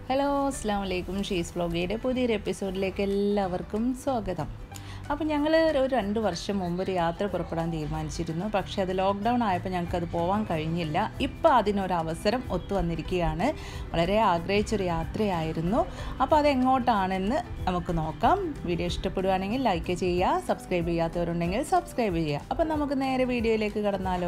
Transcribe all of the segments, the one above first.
hello അസ്സാം വലൈക്കും she's വ്ലോഗയുടെ പുതിയൊരു എപ്പിസോഡിലേക്ക് എല്ലാവർക്കും സ്വാഗതം അപ്പോൾ ഞങ്ങൾ ഒരു രണ്ട് വർഷം മുമ്പ് ഒരു യാത്ര പുറപ്പെടാൻ തീരുമാനിച്ചിരുന്നു പക്ഷേ അത് ലോക്ക്ഡൗൺ ആയപ്പോൾ ഞങ്ങൾക്കത് പോകാൻ കഴിഞ്ഞില്ല ഇപ്പോൾ അതിനൊരു അവസരം ഒത്തു വന്നിരിക്കുകയാണ് വളരെ ആഗ്രഹിച്ചൊരു യാത്രയായിരുന്നു അപ്പോൾ അതെങ്ങോട്ടാണെന്ന് നമുക്ക് നോക്കാം വീഡിയോ ഇഷ്ടപ്പെടുകയാണെങ്കിൽ ലൈക്ക് ചെയ്യുക സബ്സ്ക്രൈബ് ചെയ്യാത്തവരുണ്ടെങ്കിൽ സബ്സ്ക്രൈബ് ചെയ്യുക അപ്പോൾ നമുക്ക് നേരെ വീഡിയോയിലേക്ക് കടന്നാലോ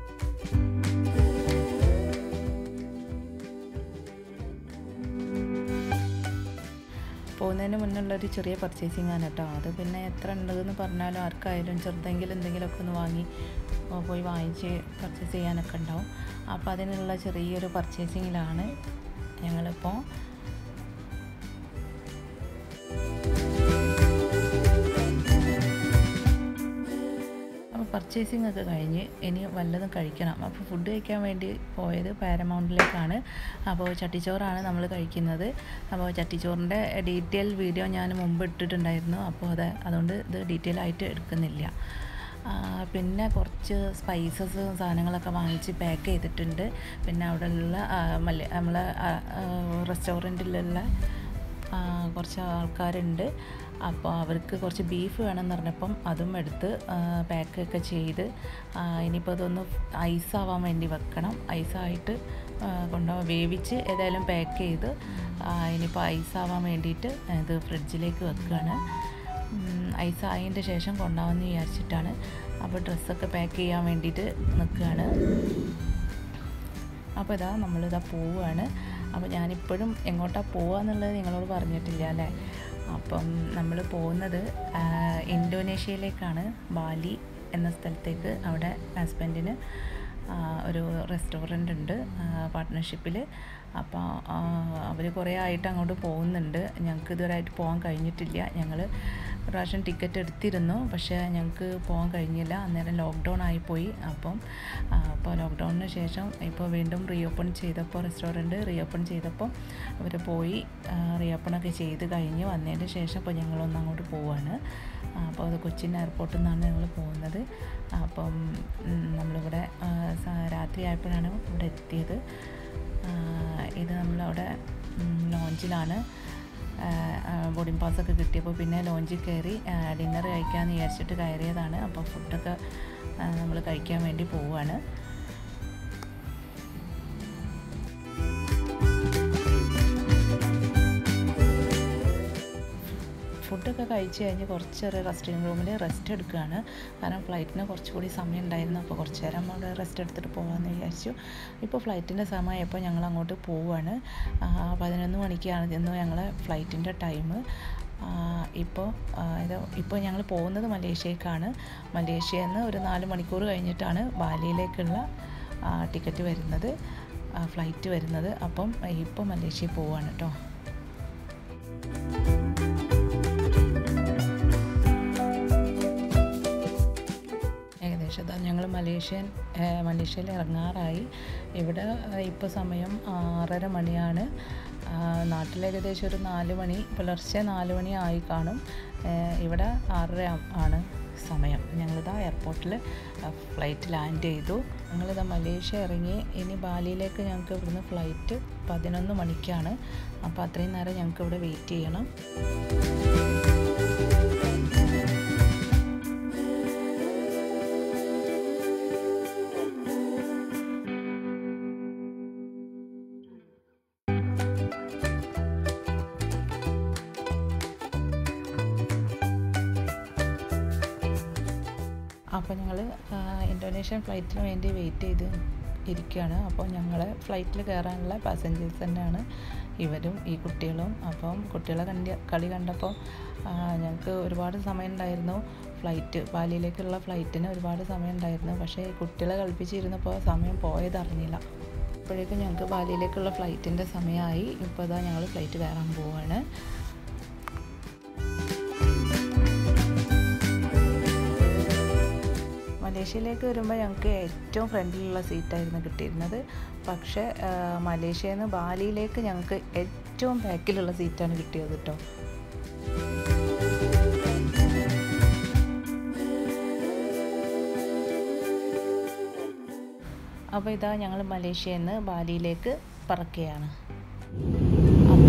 പോകുന്നതിന് മുന്നുള്ളൊരു ചെറിയ പർച്ചേസിങ് ആണ് കേട്ടോ അത് പിന്നെ എത്ര ഉണ്ടെന്ന് പറഞ്ഞാലും ആർക്കായാലും ചെറുതെങ്കിലും എന്തെങ്കിലുമൊക്കെ ഒന്ന് വാങ്ങി പോയി വാങ്ങിച്ച് പർച്ചേസ് ചെയ്യാനൊക്കെ ഉണ്ടാവും അപ്പോൾ അതിനുള്ള ചെറിയൊരു പർച്ചേസിങ്ങിലാണ് ഞങ്ങളിപ്പോൾ അപ്പോൾ പർച്ചേസിംഗ് ഒക്കെ കഴിഞ്ഞ് ഇനി വല്ലതും കഴിക്കണം അപ്പോൾ ഫുഡ് കഴിക്കാൻ വേണ്ടി പോയത് പാരമൗണ്ടിലേക്കാണ് അപ്പോൾ ചട്ടിച്ചോറാണ് നമ്മൾ കഴിക്കുന്നത് അപ്പോൾ ചട്ടിച്ചോറിൻ്റെ ഡീറ്റെയിൽ വീഡിയോ ഞാൻ മുമ്പ് ഇട്ടിട്ടുണ്ടായിരുന്നു അപ്പോൾ അത് അതുകൊണ്ട് ഇത് ഡീറ്റെയിൽ ആയിട്ട് എടുക്കുന്നില്ല പിന്നെ കുറച്ച് സ്പൈസസ് സാധനങ്ങളൊക്കെ വാങ്ങിച്ച് പാക്ക് ചെയ്തിട്ടുണ്ട് പിന്നെ അവിടെയുള്ള മല്ല നമ്മളെ റെസ്റ്റോറൻറ്റിലുള്ള കുറച്ച് ആൾക്കാരുണ്ട് അപ്പോൾ അവർക്ക് കുറച്ച് ബീഫ് വേണമെന്ന് പറഞ്ഞപ്പം അതും എടുത്ത് പാക്കൊക്കെ ചെയ്ത് ഇനിയിപ്പോൾ അതൊന്ന് ഐസാവാൻ വേണ്ടി വെക്കണം ഐസായിട്ട് കൊണ്ടുപോകാൻ വേവിച്ച് ഏതായാലും പാക്ക് ചെയ്ത് ഇനിയിപ്പോൾ ഐസാവാൻ വേണ്ടിയിട്ട് ഇത് ഫ്രിഡ്ജിലേക്ക് വെക്കുകയാണ് ഐസ് ആയതിൻ്റെ ശേഷം കൊണ്ടുപോകാമെന്ന് വിചാരിച്ചിട്ടാണ് അപ്പോൾ ഡ്രസ്സൊക്കെ പാക്ക് ചെയ്യാൻ വേണ്ടിയിട്ട് നിൽക്കുകയാണ് അപ്പോൾ ഇതാ നമ്മളിതാ പോവുകയാണ് അപ്പോൾ ഞാനിപ്പോഴും എങ്ങോട്ടാണ് പോവുക എന്നുള്ളത് നിങ്ങളോട് പറഞ്ഞിട്ടില്ല അല്ലേ അപ്പം നമ്മൾ പോകുന്നത് ഇന്തോനേഷ്യയിലേക്കാണ് ബാലി എന്ന സ്ഥലത്തേക്ക് അവിടെ ഹസ്ബൻഡിന് ഒരു റെസ്റ്റോറൻ്റ് ഉണ്ട് പാർട്ട്ണർഷിപ്പിൽ അപ്പോൾ അവർ കുറേ ആയിട്ട് അങ്ങോട്ട് പോകുന്നുണ്ട് ഞങ്ങൾക്ക് ഇതുവരെയായിട്ട് പോകാൻ കഴിഞ്ഞിട്ടില്ല ഞങ്ങൾ പ്രാവശ്യം ടിക്കറ്റ് എടുത്തിരുന്നു പക്ഷേ ഞങ്ങൾക്ക് പോകാൻ കഴിഞ്ഞില്ല അന്നേരം ലോക്ക്ഡൗൺ ആയിപ്പോയി അപ്പം അപ്പോൾ ലോക്ക്ഡൗണിന് ശേഷം ഇപ്പോൾ വീണ്ടും റീഓപ്പൺ ചെയ്തപ്പോൾ റെസ്റ്റോറൻറ്റ് റീഓപ്പൺ ചെയ്തപ്പോൾ അവർ പോയി റീഓപ്പണൊക്കെ ചെയ്ത് കഴിഞ്ഞ് വന്നതിന് ശേഷം ഇപ്പോൾ ഞങ്ങളൊന്ന് അങ്ങോട്ട് പോവാണ് അപ്പോൾ അത് കൊച്ചിൻ എയർപോർട്ടിൽ നിന്നാണ് ഞങ്ങൾ പോകുന്നത് അപ്പം നമ്മളിവിടെ രാത്രി ആയപ്പോഴാണ് ഇവിടെ എത്തിയത് ഇത് നമ്മളവിടെ ലോഞ്ചിലാണ് ബോർഡിംഗ് പാസ്സൊക്കെ കിട്ടിയപ്പോൾ പിന്നെ ലോഞ്ചിൽ കയറി ഡിന്നർ കഴിക്കാമെന്ന് വിചാരിച്ചിട്ട് കയറിയതാണ് അപ്പോൾ ഫുഡൊക്കെ നമ്മൾ കഴിക്കാൻ വേണ്ടി പോവുകയാണ് ഫുഡൊക്കെ കഴിച്ച് കഴിഞ്ഞ് കുറച്ച് നേരം റെസ്റ്റിംഗ് റൂമിൽ റെസ്റ്റ് എടുക്കുകയാണ് കാരണം ഫ്ലൈറ്റിന് കുറച്ചുകൂടി സമയം ഉണ്ടായിരുന്നു അപ്പോൾ കുറച്ച് നേരം അവിടെ റെസ്റ്റ് എടുത്തിട്ട് പോകാമെന്ന് വിചാരിച്ചു ഇപ്പോൾ ഫ്ലൈറ്റിൻ്റെ സമയമായപ്പോൾ ഞങ്ങൾ അങ്ങോട്ട് പോവുകയാണ് പതിനൊന്ന് മണിക്കാണ് ഇന്ന് ഞങ്ങളെ ഫ്ലൈറ്റിൻ്റെ ടൈം ഇപ്പോൾ ഇത് ഇപ്പോൾ ഞങ്ങൾ പോകുന്നത് മലേഷ്യക്കാണ് മലേഷ്യയിൽ നിന്ന് ഒരു നാല് മണിക്കൂർ കഴിഞ്ഞിട്ടാണ് ബാലിയിലേക്കുള്ള ടിക്കറ്റ് വരുന്നത് ഫ്ലൈറ്റ് വരുന്നത് അപ്പം ഇപ്പോൾ മലേഷ്യയിൽ പോവുകയാണ് കേട്ടോ ഏകദേശം ഇതാ ഞങ്ങൾ മലേഷ്യൻ മലേഷ്യയിൽ ഇറങ്ങാറായി ഇവിടെ ഇപ്പോൾ സമയം ആറര മണിയാണ് നാട്ടിൽ ഏകദേശം ഒരു നാല് മണി പുലർച്ചെ നാല് മണി ആയി കാണും ഇവിടെ ആറര ആണ് സമയം ഞങ്ങളിതാ എയർപോർട്ടിൽ ഫ്ലൈറ്റ് ലാൻഡ് ചെയ്തു ഞങ്ങളിതാ മലേഷ്യ ഇറങ്ങി ഇനി ബാലിയിലേക്ക് ഞങ്ങൾക്ക് ഇവിടുന്ന് ഫ്ലൈറ്റ് പതിനൊന്ന് മണിക്കാണ് അപ്പോൾ അത്രയും നേരം ഞങ്ങൾക്ക് ഇവിടെ വെയിറ്റ് ചെയ്യണം അപ്പോൾ ഞങ്ങൾ ഇന്തോനേഷ്യൻ ഫ്ലൈറ്റിന് വേണ്ടി വെയിറ്റ് ചെയ്ത് ഇരിക്കുകയാണ് അപ്പോൾ ഞങ്ങൾ ഫ്ലൈറ്റിൽ കയറാനുള്ള പാസഞ്ചേഴ്സ് തന്നെയാണ് ഇവരും ഈ കുട്ടികളും അപ്പം കുട്ടികളെ കണ്ടി കളി കണ്ടപ്പോൾ ഞങ്ങൾക്ക് ഒരുപാട് സമയം ഉണ്ടായിരുന്നു ഫ്ലൈറ്റ് ബാലിയിലേക്കുള്ള ഫ്ലൈറ്റിന് ഒരുപാട് സമയം ഉണ്ടായിരുന്നു പക്ഷേ കുട്ടികളെ കളിപ്പിച്ചിരുന്നപ്പോൾ സമയം പോയത് അറിഞ്ഞില്ല അപ്പോഴേക്കും ഞങ്ങൾക്ക് ബാലിയിലേക്കുള്ള ഫ്ലൈറ്റിൻ്റെ സമയമായി ഇപ്പോൾ ഇതാ ഞങ്ങൾ ഫ്ലൈറ്റ് കയറാൻ പോവുകയാണ് മലേഷ്യയിലേക്ക് വരുമ്പോൾ ഞങ്ങൾക്ക് ഏറ്റവും ഫ്രണ്ടിലുള്ള സീറ്റായിരുന്നു കിട്ടിയിരുന്നത് പക്ഷേ മലേഷ്യയിൽ നിന്ന് ബാലിയിലേക്ക് ഞങ്ങൾക്ക് ഏറ്റവും ബാക്കിലുള്ള സീറ്റാണ് കിട്ടിയത് കേട്ടോ അപ്പോൾ ഇതാ ഞങ്ങൾ മലേഷ്യയിൽ നിന്ന് ബാലിയിലേക്ക് പറക്കുകയാണ് അപ്പോൾ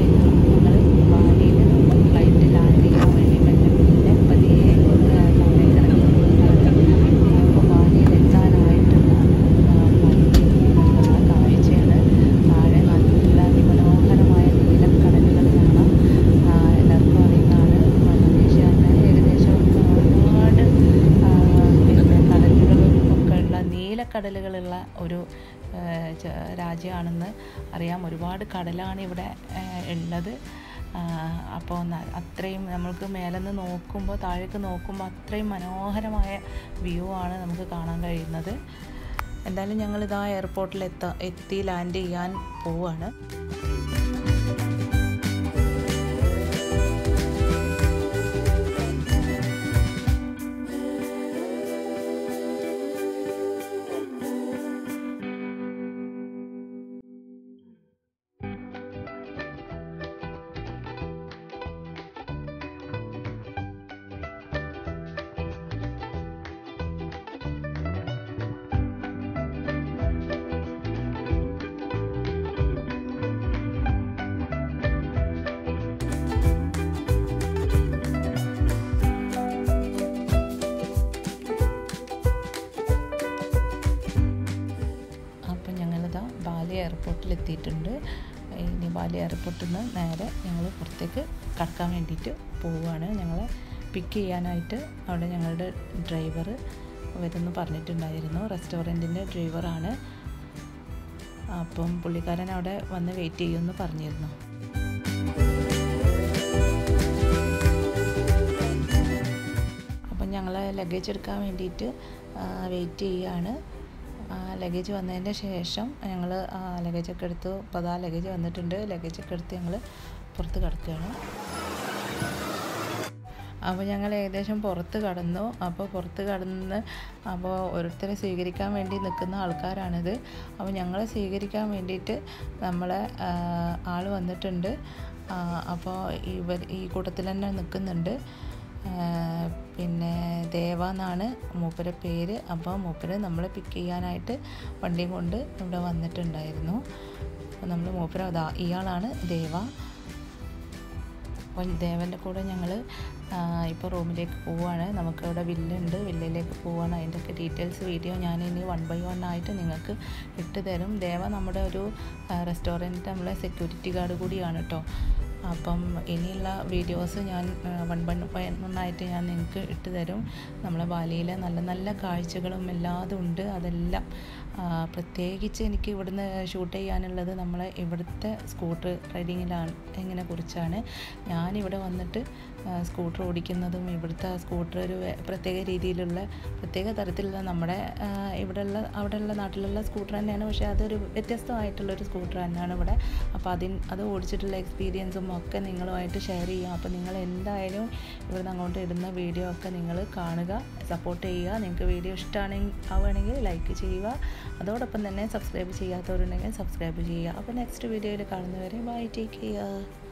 രാജ്യ രാജ്യമാണെന്ന് അറിയാം ഒരുപാട് കടലാണ് ഇവിടെ ഏഹ്, ഉള്ളത് ആഹ്, അപ്പോൾ ന- അത്രയും നമ്മൾക്ക് മേലെ നിന്ന് നോക്കുമ്പോൾ താഴേക്ക് നോക്കുമ്പോൾ അത്രയും മനോഹരമായ വ്യൂ ആണ് നമുക്ക് കാണാൻ കഴിയുന്നത് എന്തായാലും ഞങ്ങളിതാ എയർപോർട്ടിൽ എത്താ എത്തി ലാൻഡ് ചെയ്യാൻ പോവുകയാണ് അപ്പം ഞങ്ങളിതാ ബാലി എയർപോർട്ടിൽ എത്തിയിട്ടുണ്ട് ഇനി ബാലി എയർപോർട്ടിൽ നിന്ന് നേരെ ഞങ്ങൾ പുറത്തേക്ക് കടക്കാൻ വേണ്ടിയിട്ട് പോവുകയാണ് ഞങ്ങളെ പിക്ക് ചെയ്യാനായിട്ട് അവിടെ ഞങ്ങളുടെ ഡ്രൈവർ വരുമെന്ന് പറഞ്ഞിട്ടുണ്ടായിരുന്നു റെസ്റ്റോറൻറ്റിൻ്റെ ഡ്രൈവറാണ് അപ്പം പുള്ളിക്കാരൻ അവിടെ വന്ന് വെയിറ്റ് ചെയ്യുമെന്ന് പറഞ്ഞിരുന്നു അപ്പം ഞങ്ങൾ ലഗേജ് എടുക്കാൻ വേണ്ടിയിട്ട് വെയിറ്റ് ചെയ്യുകയാണ് ലഗേജ് വന്നതിൻ്റെ ശേഷം ഞങ്ങൾ ലഗേജൊക്കെ എടുത്തു അപ്പോൾ അതാ ലഗേജ് വന്നിട്ടുണ്ട് ലഗേജൊക്കെ എടുത്ത് ഞങ്ങൾ പുറത്ത് കിടക്കുകയാണ് അപ്പോൾ ഞങ്ങൾ ഏകദേശം പുറത്ത് കടന്നു അപ്പോൾ പുറത്ത് കടന്ന് അപ്പോൾ ഓരോരുത്തരെ സ്വീകരിക്കാൻ വേണ്ടി നിൽക്കുന്ന ആൾക്കാരാണിത് അപ്പോൾ ഞങ്ങളെ സ്വീകരിക്കാൻ വേണ്ടിയിട്ട് നമ്മളെ ആൾ വന്നിട്ടുണ്ട് ആ, അപ്പോൾ ഇവർ ഈ കൂട്ടത്തിൽ തന്നെ നിൽക്കുന്നുണ്ട് ആ, പിന്നെ ദേവ എന്നാണ് മൂപ്പരെ പേര് അപ്പോൾ മൂപ്പര് നമ്മളെ പിക്ക് ചെയ്യാനായിട്ട് വണ്ടിയും കൊണ്ട് ഇവിടെ വന്നിട്ടുണ്ടായിരുന്നു അപ്പോൾ നമ്മൾ മൂപ്പര അതാ ഇയാളാണ് ദേവ അപ്പോൾ ദേവൻ്റെ കൂടെ ഞങ്ങൾ ഇപ്പോൾ റൂമിലേക്ക് പോവുകയാണ് നമുക്കിവിടെ വില്ലുണ്ട് വില്ലയിലേക്ക് പോവുകയാണ് അതിൻ്റെയൊക്കെ ഡീറ്റെയിൽസ് വീഡിയോ ഞാൻ ഇനി വൺ ബൈ വൺ ആയിട്ട് നിങ്ങൾക്ക് ഇട്ട് തരും ദേവ നമ്മുടെ ഒരു റെസ്റ്റോറൻറ്റ് നമ്മളെ സെക്യൂരിറ്റി ഗാർഡ് കൂടിയാണ് കേട്ടോ അപ്പം ഇനിയുള്ള വീഡിയോസ് ഞാൻ വൺ ബൈ വൺ ആയിട്ട് ഞാൻ നിങ്ങൾക്ക് ഇട്ട് തരും നമ്മളെ ബാലിയിലെ നല്ല നല്ല കാഴ്ചകളും എല്ലാതും ഉണ്ട് അതെല്ലാം ആ, പ്രത്യേകിച്ച് എനിക്ക് ഇവിടുന്ന് ഷൂട്ട് ചെയ്യാനുള്ളത് നമ്മളെ ഇവിടുത്തെ സ്കൂട്ടർ റൈഡിങ്ങിലാണ് എങ്ങനെ കുറിച്ചാണ് ഞാനിവിടെ വന്നിട്ട് സ്കൂട്ടർ ഓടിക്കുന്നതും ഇവിടുത്തെ സ്കൂട്ടർ ഒരു വേ- പ്രത്യേക രീതിയിലുള്ള പ്രത്യേക തരത്തിലുള്ള നമ്മുടെ ആ, ഇവിടെയുള്ള അവിടെയുള്ള നാട്ടിലുള്ള സ്കൂട്ടർ തന്നെയാണ് പക്ഷേ അതൊരു വ്യത്യസ്തമായിട്ടുള്ളൊരു സ്കൂട്ടർ തന്നെയാണ് ഇവിടെ അപ്പോൾ അതിന് അത് ഓടിച്ചിട്ടുള്ള എക്സ്പീരിയൻസും ഒക്കെ നിങ്ങളുമായിട്ട് ഷെയർ ചെയ്യാം അപ്പോൾ നിങ്ങൾ എന്തായാലും ഇവിടുന്ന് അങ്ങോട്ട് ഇടുന്ന വീഡിയോ ഒക്കെ നിങ്ങൾ കാണുക സപ്പോർട്ട് ചെയ്യുക നിങ്ങൾക്ക് വീഡിയോ ഇഷ്ടമാണെങ്കിൽ ആവുകയാണെങ്കിൽ ലൈക്ക് ചെയ്യുക അതോടൊപ്പം തന്നെ സബ്സ്ക്രൈബ് ചെയ്യാത്തവരുണ്ടെങ്കിൽ സബ്സ്ക്രൈബ് ചെയ്യുക അപ്പോൾ നെക്സ്റ്റ് വീഡിയോയിൽ കാണുന്നവരെ ബൈ ടേക്ക് ചെയ്യുക